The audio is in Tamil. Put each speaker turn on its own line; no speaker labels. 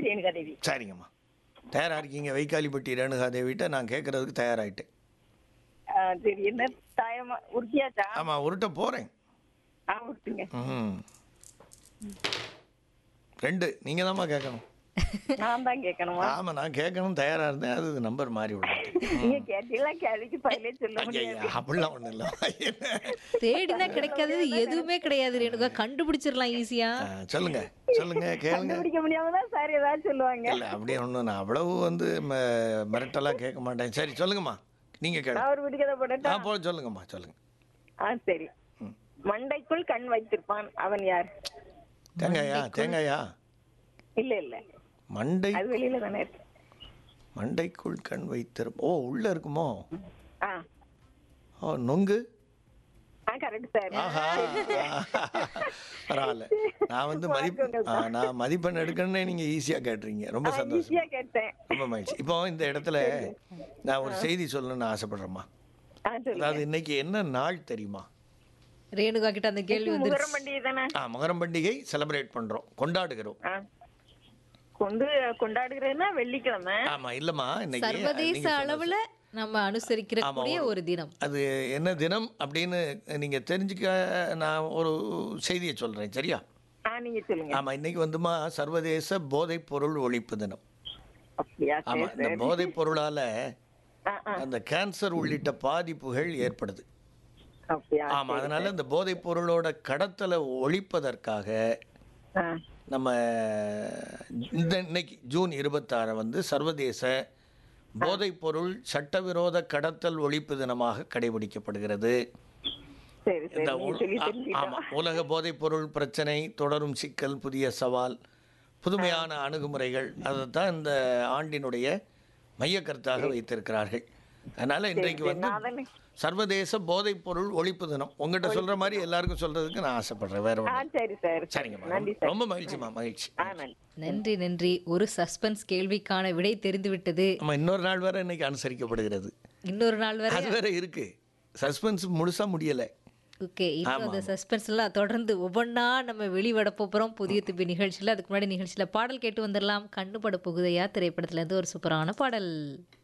ரேணுகாதேவி
சரிங்கம்மா தயாராக இருக்கீங்க வைக்காலிப்பட்டி ரேணுகாதேவிட்ட நான் கேட்குறதுக்கு தயாராகிட்டேன்
ஆ, சரி என்ன தாயமா உருக்கியாச்சா
ஆமாம் உருட்ட போகிறேன்
ஆ உருட்டுங்க
ம் ரெண்டு நீங்கள் தான்மா கேட்கணும்
நான் தான் கேட்கணுமா
ஆமாம் நான் கேட்கணும் தயாராக இருந்தேன் அது நம்பர் மாறி விடும்
நீங்க கேட்டீங்களா கேள்விக்கு பதிலே சொல்ல முடியாது
ஐயா அப்படிலாம் ஒன்றும் இல்லை
தேடினா கிடைக்காதது எதுவுமே கிடையாது ரேணுகா கண்டுபிடிச்சிடலாம் ஈஸியா
சொல்லுங்க சொல்லுங்க கேளுங்க
கண்டுபிடிக்க முடியாம தான் சார் ஏதாவது சொல்லுவாங்க
இல்லை அப்படியே ஒன்றும் நான் அவ்வளவு வந்து ம- மிரட்டலாம் கேட்க மாட்டேன் சரி சொல்லுங்கம்மா நீங்கள் கேளு
நான் ஒரு விடுகதை
ஆ
போடட்டா
போ சொல்லுங்கம்மா சொல்லுங்க
ஆ சரி மண்டைக்குள் கண் வைத்திருப்பான் அவன் யார்
தேங்காயா தேங்காயா
இல்ல இல்ல
மண்டை
அது வெளியில தானே இருக்கு
மண்டைக்குள் கண் வைத்திரு ஓ உள்ள இருக்குமோ
ஆ
ஓ நொங்கு
ஆ கரெக்ட் சார்
ஆஹா பரவாயில்ல நான் வந்து மதிப்பு ஆ, நான் மதிப்பெண் எடுக்கணும்னே நீங்க ஈஸியா கேட்டுறீங்க ரொம்ப சந்தோஷம்
ஈஸியா கேட்டேன்
ரொம்ப மகிழ்ச்சி இப்போ இந்த இடத்துல நான் ஒரு செய்தி சொல்லணும்னு ஆசைப்படுறேம்மா
ஆ சொல்லுங்க
அதாவது இன்னைக்கு என்ன நாள் தெரியுமா
ரேணுகா கிட்ட அந்த கேள்வி வந்து
முகரம் பண்டிகை தானே
ஆ மகரம் பண்டிகை செலிப்ரேட் பண்றோம் கொண்டாடுகிறோம்
ஆ கொண்டு கொண்டாடுகிறதுனா வெள்ளிக்கிழமை
ஆமா இல்லம்மா இன்னைக்கு
சர்வதேச
நீங்க சொன்னது
அளவுல நம்ம அனுசரிக்கிற கூடிய ஒரு தினம்
அது என்ன தினம் அப்படின்னு நீங்க தெரிஞ்சுக்க நான் ஒரு செய்தியை சொல்றேன் சரியா
ஆ நீங்க சொல்லுங்க
ஆமா இன்னைக்கு வந்துமா சர்வதேச போதைப் பொருள் ஒழிப்பு தினம்
அப்படியா
ஆமா
சரி
இந்த போதைப் பொருளால
ஆ ஆ
அந்த கேன்சர் உள்ளிட்ட பாதிப்புகள் ஏற்படுது
அப்படியா
ஆமா அதனால இந்த போதைப் பொருளோட கடத்தலை ஒழிப்பதற்காக
ஆ
நம்ம இந்த இன்னைக்கு ஜூன் இருபத்தாறு வந்து சர்வதேச போதைப் பொருள் சட்டவிரோத கடத்தல் ஒழிப்பு தினமாக கடைபிடிக்கப்படுகிறது
சரி சரி
இந்த
நீங்க
உல-
சொல்லி
ஆ-
தெரிஞ்சுக்கிட்டோம்
ஆமா உலக போதைப் பொருள் பிரச்சனை தொடரும் சிக்கல் புதிய சவால் புதுமையான அணுகுமுறைகள் அதைத்தான் இந்த ஆண்டினுடைய மையக்கருத்தாக வைத்திருக்கிறார்கள் அதனால இன்றைக்கு வந்து
நான் தானே
சர்வதேச போதைப் பொருள் ஒழிப்பு தினம் உங்ககிட்ட சொல்ற மாதிரி எல்லாருக்கும் சொல்றதுக்கு நான் ஆசைப்படுறேன் வேற
ஆ
ஒன்று
சரி சார்
சரிங்கம்மா
நன்றி
ரொம்ப-
சார்
ரொம்ப மகிழ்ச்சிமா மகிழ்ச்சி
ஆ நன்றி
நன்றி நன்றி ஒரு சஸ்பென்ஸ் கேள்விக்கான விடை தெரிந்து விட்டது
நம்ம இன்னொரு நாள் வேற இன்னைக்கு அனுசரிக்கப்படுகிறது
இன்னொரு நாள் வரை
அது வேற இருக்கு சஸ்பென்ஸ் முழுசா முடியலை
ஓகே இன்னும் அந்த சஸ்பென்ஸ் எல்லாம் தொடர்ந்து ஒவ்வொன்றா நம்ம வெளிவட போகிறோம் புதிய துப்பி நிகழ்ச்சியில் அதுக்கு முன்னாடி நிகழ்ச்சியில் பாடல் கேட்டு வந்துடலாம் கண்ணுபட புகுதையா திரைப்படத்துல இருந்து ஒரு சூப்பரான பாடல்